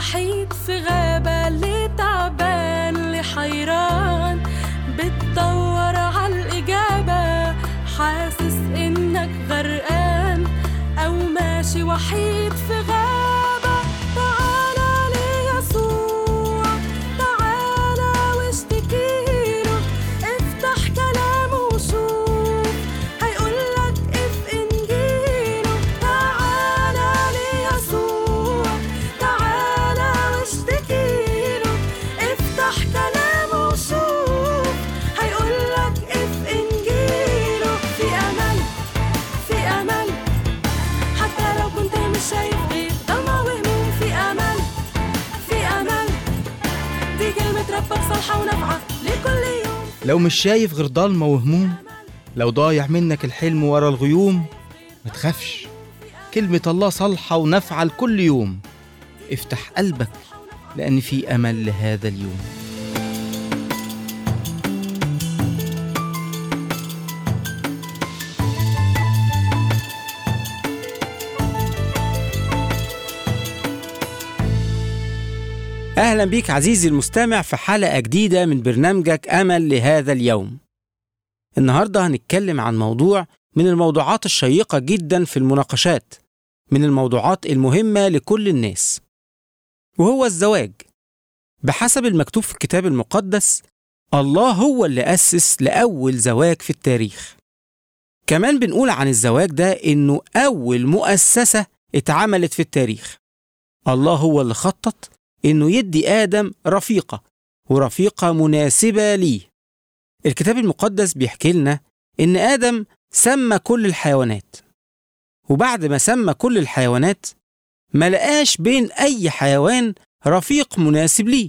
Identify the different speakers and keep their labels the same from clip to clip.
Speaker 1: وحيد في غابة اللي تعبان اللي حيران بتدور عالإجابة حاسس إنك غرقان أو ماشي وحيد في غابة تعالى ليسوع تعالى واشتكيله افتح كلامه وشوف هيقولك اف انجيله تعالى ليسوع تعالى واشتكيله افتح كلامه وشوف هيقولك اف انجيله في امل في امل حتى لو كنت مش شايف غير ضلمة وهموم في امل في امل دي كلمة ربك صالحة ونافعة لكل يوم
Speaker 2: لو مش شايف غير ضلمة وهموم لو ضايع منك الحلم ورا الغيوم ما تخافش كلمة الله صالحة ونافعة لكل يوم افتح قلبك لأن في أمل لهذا اليوم
Speaker 3: أهلا بيك عزيزي المستمع في حلقة جديدة من برنامجك أمل لهذا اليوم. النهاردة هنتكلم عن موضوع من الموضوعات الشيقة جدا في المناقشات، من الموضوعات المهمة لكل الناس. وهو الزواج. بحسب المكتوب في الكتاب المقدس، الله هو اللي أسس لأول زواج في التاريخ. كمان بنقول عن الزواج ده إنه أول مؤسسة اتعملت في التاريخ. الله هو اللي خطط إنه يدي آدم رفيقة ورفيقة مناسبة ليه. الكتاب المقدس بيحكي لنا إن آدم سمى كل الحيوانات وبعد ما سمى كل الحيوانات ما لقاش بين أي حيوان رفيق مناسب ليه.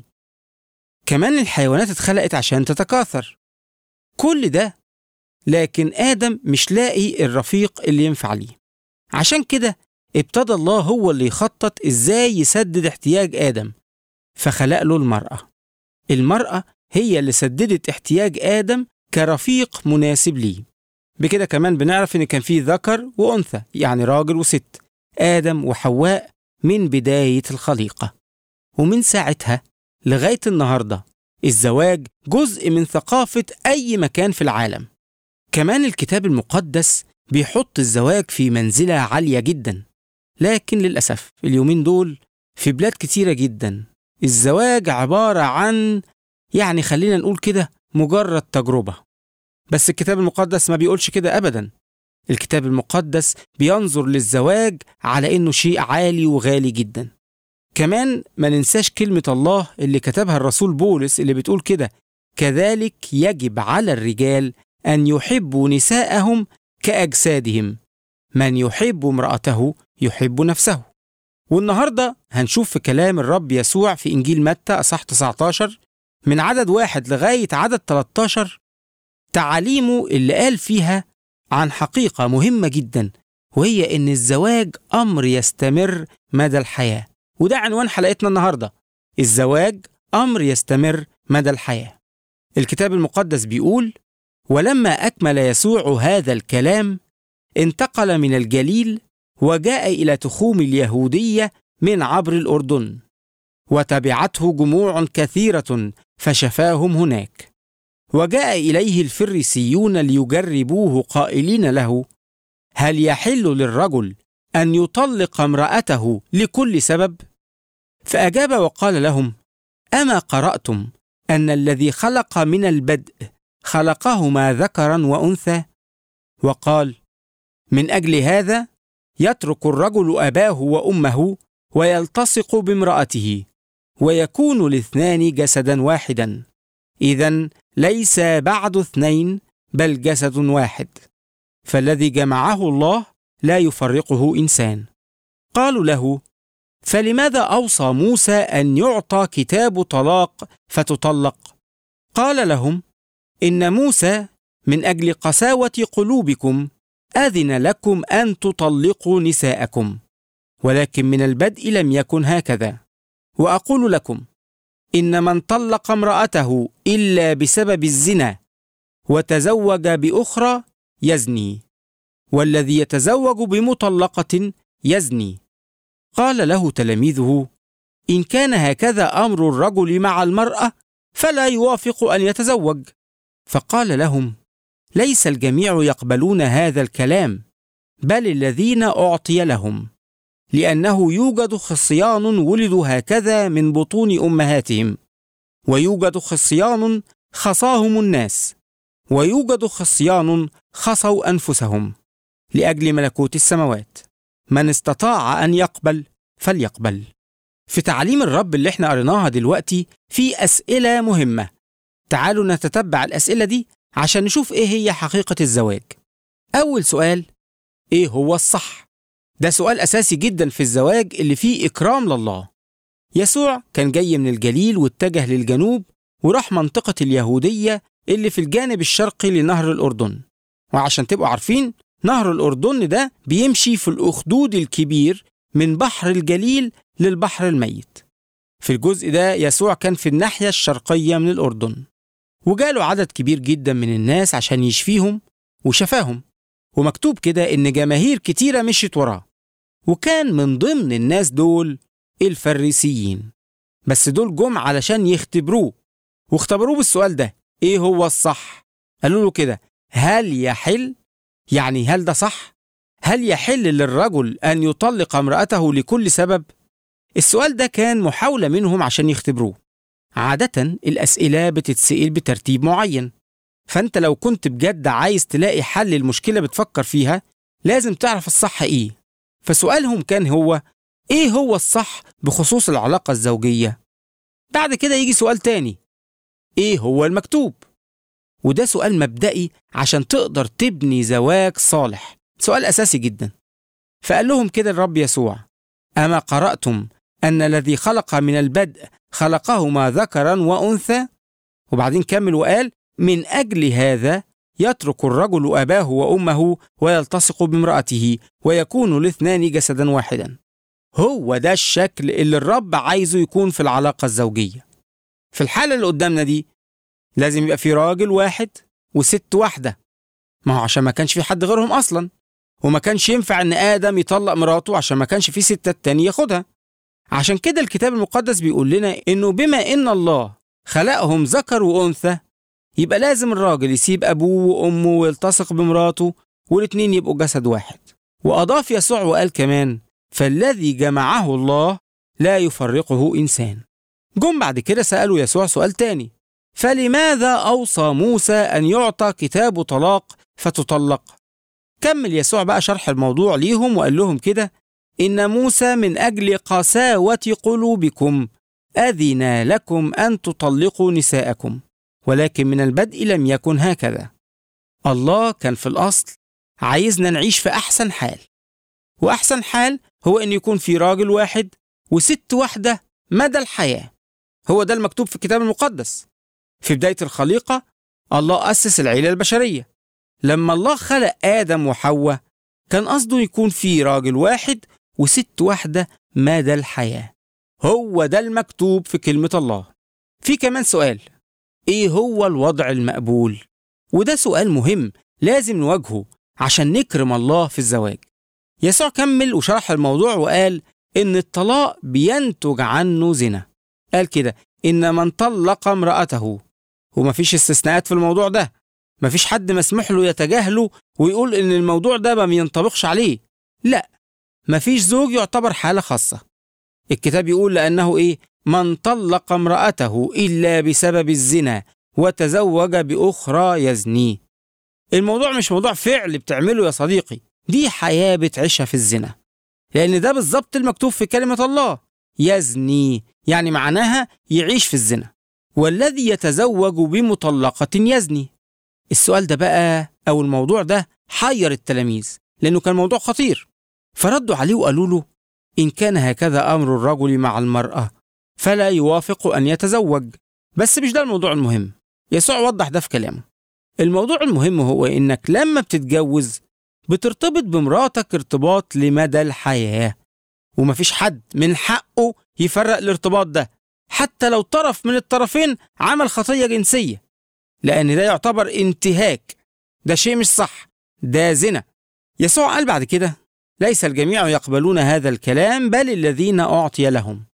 Speaker 3: كمان الحيوانات اتخلقت عشان تتكاثر. كل ده لكن آدم مش لاقي الرفيق اللي ينفع ليه. عشان كده ابتدى الله هو اللي يخطط ازاي يسدد احتياج آدم فخلق له المرأة. المرأة هي اللي سددت احتياج آدم كرفيق مناسب ليه. بكده كمان بنعرف إن كان في ذكر وأنثى يعني راجل وست آدم وحواء من بداية الخليقة. ومن ساعتها لغاية النهاردة الزواج جزء من ثقافة أي مكان في العالم. كمان الكتاب المقدس بيحط الزواج في منزلة عالية جدا. لكن للأسف اليومين دول في بلاد كتيرة جدا الزواج عبارة عن يعني خلينا نقول كده مجرد تجربة بس الكتاب المقدس ما بيقولش كده أبدا الكتاب المقدس بينظر للزواج على إنه شيء عالي وغالي جدا كمان ما ننساش كلمة الله اللي كتبها الرسول بولس اللي بتقول كده كذلك يجب على الرجال أن يحبوا نساءهم كأجسادهم من يحب امرأته يحب نفسه والنهاردة هنشوف في كلام الرب يسوع في إنجيل متى أصح 19 من عدد واحد لغاية عدد 13 تعاليمه اللي قال فيها عن حقيقة مهمة جدا وهي إن الزواج أمر يستمر مدى الحياة وده عنوان حلقتنا النهاردة الزواج أمر يستمر مدى الحياة الكتاب المقدس بيقول ولما أكمل يسوع هذا الكلام انتقل من الجليل وجاء إلى تخوم اليهودية من عبر الأردن وتبعته جموع كثيرة فشفاهم هناك وجاء إليه الفريسيون ليجربوه قائلين له هل يحل للرجل أن يطلق امرأته لكل سبب؟ فأجاب وقال لهم أما قرأتم أن الذي خلق من البدء خلقهما ذكرا وأنثى؟ وقال من أجل هذا يترك الرجل أباه وأمه ويلتصق بامرأته ويكون الاثنان جسدا واحدا إذا ليس بعد اثنين بل جسد واحد فالذي جمعه الله لا يفرقه إنسان قالوا له فلماذا أوصى موسى أن يعطى كتاب طلاق فتطلق قال لهم إن موسى من أجل قساوة قلوبكم أذن لكم أن تطلقوا نساءكم ولكن من البدء لم يكن هكذا وأقول لكم إن من طلق امرأته إلا بسبب الزنا وتزوج بأخرى يزني والذي يتزوج بمطلقة يزني قال له تلاميذه إن كان هكذا أمر الرجل مع المرأة فلا يوافق أن يتزوج فقال لهم ليس الجميع يقبلون هذا الكلام بل الذين أعطي لهم لأنه يوجد خصيان ولدوا هكذا من بطون أمهاتهم ويوجد خصيان خصاهم الناس ويوجد خصيان خصوا أنفسهم لأجل ملكوت السماوات من استطاع أن يقبل فليقبل في تعليم الرب اللي احنا قريناها دلوقتي في أسئلة مهمة تعالوا نتتبع الأسئلة دي عشان نشوف إيه هي حقيقة الزواج أول سؤال إيه هو الصح؟ ده سؤال أساسي جدا في الزواج اللي فيه إكرام لله يسوع كان جاي من الجليل واتجه للجنوب وراح منطقة اليهودية اللي في الجانب الشرقي لنهر الأردن وعشان تبقوا عارفين نهر الأردن ده بيمشي في الأخدود الكبير من بحر الجليل للبحر الميت في الجزء ده يسوع كان في الناحية الشرقية من الأردن وجاله عدد كبير جدا من الناس عشان يشفيهم وشفاهم ومكتوب كده إن جماهير كتيرة مشيت وراه وكان من ضمن الناس دول الفريسيين بس دول جم علشان يختبروه واختبروه بالسؤال ده ايه هو الصح قالوا له كده هل يحل يعني هل ده صح هل يحل للرجل ان يطلق امراته لكل سبب السؤال ده كان محاوله منهم عشان يختبروه عاده الاسئله بتتسال بترتيب معين فانت لو كنت بجد عايز تلاقي حل للمشكله بتفكر فيها لازم تعرف الصح ايه فسؤالهم كان هو ايه هو الصح بخصوص العلاقه الزوجيه بعد كده يجي سؤال تاني ايه هو المكتوب وده سؤال مبدئي عشان تقدر تبني زواج صالح سؤال اساسي جدا فقال لهم كده الرب يسوع اما قراتم ان الذي خلق من البدء خلقهما ذكرا وانثى وبعدين كمل وقال من اجل هذا يترك الرجل اباه وامه ويلتصق بامراته ويكون الاثنان جسدا واحدا هو ده الشكل اللي الرب عايزه يكون في العلاقه الزوجيه في الحاله اللي قدامنا دي لازم يبقى في راجل واحد وست واحده ما هو عشان ما كانش في حد غيرهم اصلا وما كانش ينفع ان ادم يطلق مراته عشان ما كانش في ستة تاني ياخدها عشان كده الكتاب المقدس بيقول لنا انه بما ان الله خلقهم ذكر وانثى يبقى لازم الراجل يسيب ابوه وامه ويلتصق بمراته والاتنين يبقوا جسد واحد واضاف يسوع وقال كمان فالذي جمعه الله لا يفرقه انسان جم بعد كده سالوا يسوع سؤال تاني فلماذا اوصى موسى ان يعطى كتاب طلاق فتطلق كمل يسوع بقى شرح الموضوع ليهم وقال لهم كده إن موسى من أجل قساوة قلوبكم أذن لكم أن تطلقوا نساءكم ولكن من البدء لم يكن هكذا الله كان في الأصل عايزنا نعيش في أحسن حال وأحسن حال هو أن يكون في راجل واحد وست واحدة مدى الحياة هو ده المكتوب في الكتاب المقدس في بداية الخليقة الله أسس العيلة البشرية لما الله خلق آدم وحواء كان قصده يكون في راجل واحد وست واحدة مدى الحياة هو ده المكتوب في كلمة الله في كمان سؤال إيه هو الوضع المقبول؟ وده سؤال مهم لازم نواجهه عشان نكرم الله في الزواج يسوع كمل وشرح الموضوع وقال إن الطلاق بينتج عنه زنا قال كده إن من طلق امرأته ومفيش استثناءات في الموضوع ده مفيش حد مسموح له يتجاهله ويقول ان الموضوع ده ما ينطبقش عليه لا مفيش زوج يعتبر حالة خاصة الكتاب يقول لأنه إيه من طلق امرأته إلا بسبب الزنا وتزوج بأخرى يزني الموضوع مش موضوع فعل بتعمله يا صديقي دي حياة بتعيشها في الزنا لأن ده بالظبط المكتوب في كلمة الله يزني يعني معناها يعيش في الزنا والذي يتزوج بمطلقة يزني السؤال ده بقى أو الموضوع ده حير التلاميذ لأنه كان موضوع خطير فردوا عليه وقالوا له إن كان هكذا أمر الرجل مع المرأة فلا يوافق أن يتزوج بس مش ده الموضوع المهم يسوع وضح ده في كلامه الموضوع المهم هو إنك لما بتتجوز بترتبط بمراتك ارتباط لمدى الحياة ومفيش حد من حقه يفرق الارتباط ده حتى لو طرف من الطرفين عمل خطية جنسية لأن ده يعتبر انتهاك ده شيء مش صح ده زنا يسوع قال بعد كده ليس الجميع يقبلون هذا الكلام بل الذين أعطي لهم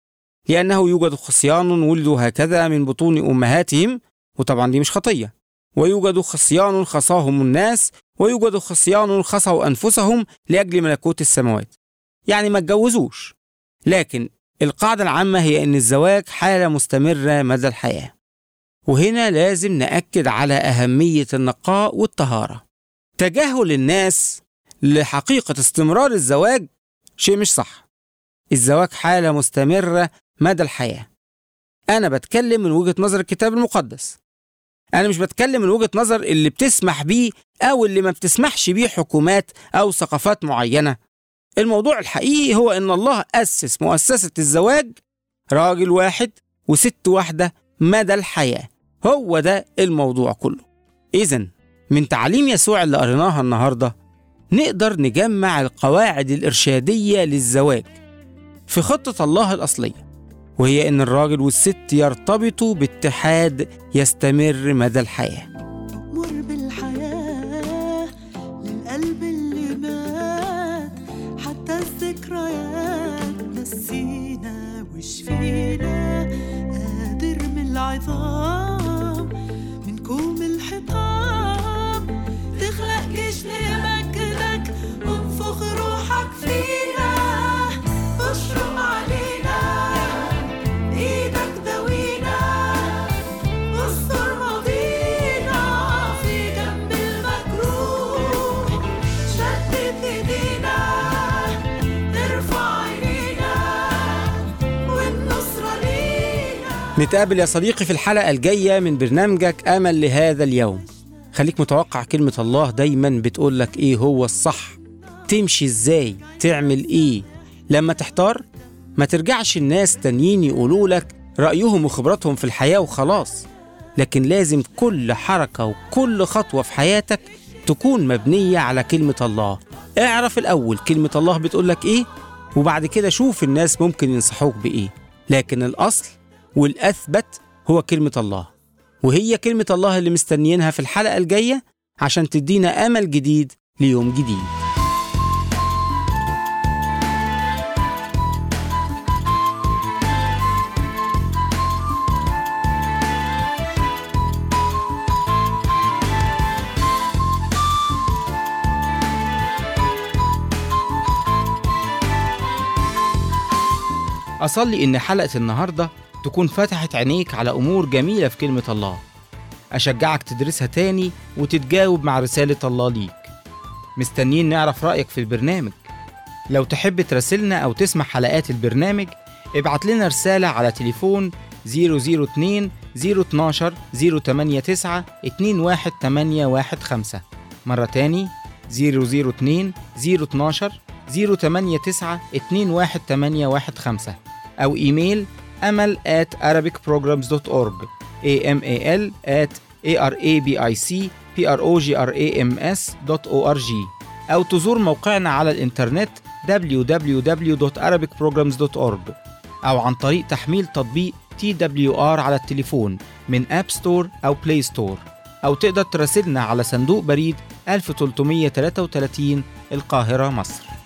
Speaker 3: لأنه يوجد خصيان ولدوا هكذا من بطون أمهاتهم وطبعا دي مش خطية ويوجد خصيان خصاهم الناس ويوجد خصيان خصوا أنفسهم لأجل ملكوت السماوات يعني ما اتجوزوش لكن القاعدة العامة هي أن الزواج حالة مستمرة مدى الحياة وهنا لازم نأكد على أهمية النقاء والطهارة تجاهل الناس لحقيقة استمرار الزواج شيء مش صح الزواج حالة مستمرة مدى الحياة أنا بتكلم من وجهة نظر الكتاب المقدس أنا مش بتكلم من وجهة نظر اللي بتسمح بيه أو اللي ما بتسمحش بيه حكومات أو ثقافات معينة الموضوع الحقيقي هو إن الله أسس مؤسسة الزواج راجل واحد وست واحدة مدى الحياة هو ده الموضوع كله إذا من تعليم يسوع اللي قريناها النهاردة نقدر نجمع القواعد الإرشادية للزواج في خطة الله الأصلية وهي إن الراجل والست يرتبطوا باتحاد يستمر مدى الحياة
Speaker 4: مر بالحياة للقلب اللي مات حتى الذكريات نسينا وشفينا قادر من العظام من كوم الحطام تخلق جيش لمجدك وانفخ روحك فينا اشرق علينا ايدك داوينا واستر ماضينا في جنب المجروح شدد ايدينا ارفع عينينا والنصرة لينا
Speaker 3: نتقابل يا صديقي في الحلقة الجاية من برنامجك أمل لهذا اليوم خليك متوقع كلمة الله دايما بتقولك إيه هو الصح تمشي إزاي تعمل إيه لما تحتار ما ترجعش الناس تانيين يقولوا لك رأيهم وخبراتهم في الحياة وخلاص لكن لازم كل حركة وكل خطوة في حياتك تكون مبنية على كلمة الله اعرف الأول كلمة الله بتقولك إيه وبعد كده شوف الناس ممكن ينصحوك بإيه لكن الأصل والأثبت هو كلمة الله وهي كلمة الله اللي مستنيينها في الحلقة الجاية عشان تدينا أمل جديد ليوم جديد
Speaker 2: أصلي إن حلقة النهاردة تكون فتحت عينيك على أمور جميلة في كلمة الله أشجعك تدرسها تاني وتتجاوب مع رسالة الله ليك مستنيين نعرف رأيك في البرنامج لو تحب تراسلنا أو تسمع حلقات البرنامج ابعت لنا رسالة على تليفون 002 012 089 21815 مرة تاني 002 012 089 21815 أو إيميل أمل at arabicprograms.org amal at arabicprograms.org أو تزور موقعنا على الإنترنت www.arabicprograms.org أو عن طريق تحميل تطبيق TWR على التليفون من أب ستور أو بلاي ستور أو تقدر تراسلنا على صندوق بريد 1333 القاهرة مصر